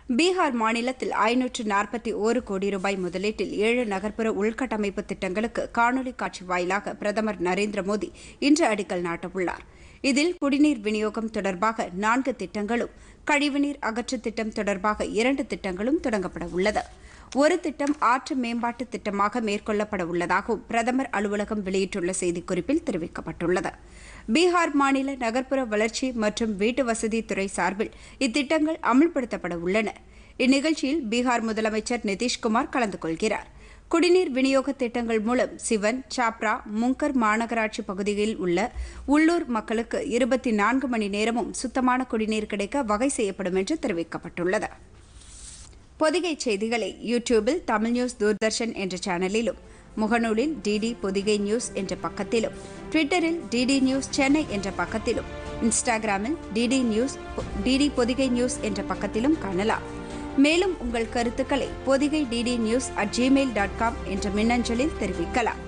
பீகார் மாநிலத்தில் ஐநூற்று நாற்பத்தி ஒரு கோடி ரூபாய் முதலீட்டில் ஏழு நகர்ப்புற உள்கட்டமைப்பு திட்டங்களுக்கு காணொலி காட்சி வாயிலாக பிரதமர் நரேந்திர மோடி இன்று அடிக்கல் நாட்டவுள்ளார் இதில் குடிநீர் விநியோகம் தொடர்பாக நான்கு திட்டங்களும் கழிவுநீர் அகற்று திட்டம் தொடர்பாக இரண்டு திட்டங்களும் தொடங்கப்பட உள்ளது ஒரு திட்டம் ஆற்று மேம்பாட்டு திட்டமாக மேற்கொள்ளப்பட உள்ளதாகவும் பிரதமர் அலுவலகம் வெளியிட்டுள்ள செய்திக்குறிப்பில் தெரிவிக்கப்பட்டுள்ளது பீகார் மாநில நகர்ப்புற வளர்ச்சி மற்றும் வீட்டு வசதி துறை சார்பில் இத்திட்டங்கள் அமல்படுத்தப்பட உள்ளன இந்நிகழ்ச்சியில் பீகார் முதலமைச்சர் நிதிஷ்குமார் கலந்து கொள்கிறார் குடிநீர் விநியோக திட்டங்கள் மூலம் சிவன் சாப்ரா முங்கர் மாநகராட்சி பகுதியில் உள்ள உள்ளூர் மக்களுக்கு இருபத்தி நான்கு மணி நேரமும் சுத்தமான குடிநீர் கிடைக்க வகை செய்யப்படும் என்று தெரிவிக்கப்பட்டுள்ளது பொதிகை செய்திகளை யூடியூபில் தமிழ் நியூஸ் தூர்தர்ஷன் என்ற சேனலிலும் முகநூலில் டிடி பொதிகை நியூஸ் என்ற பக்கத்திலும் ட்விட்டரில் டிடி நியூஸ் சென்னை என்ற பக்கத்திலும் இன்ஸ்டாகிராமில் DD news DD Podhigai news என்ற பக்கத்திலும் காணலாம் மேலும் உங்கள் கருத்துக்களை Podhigai DD news at Gmail dot com என்ற மின்னஞ்சலில் தெரிவிக்கலாம்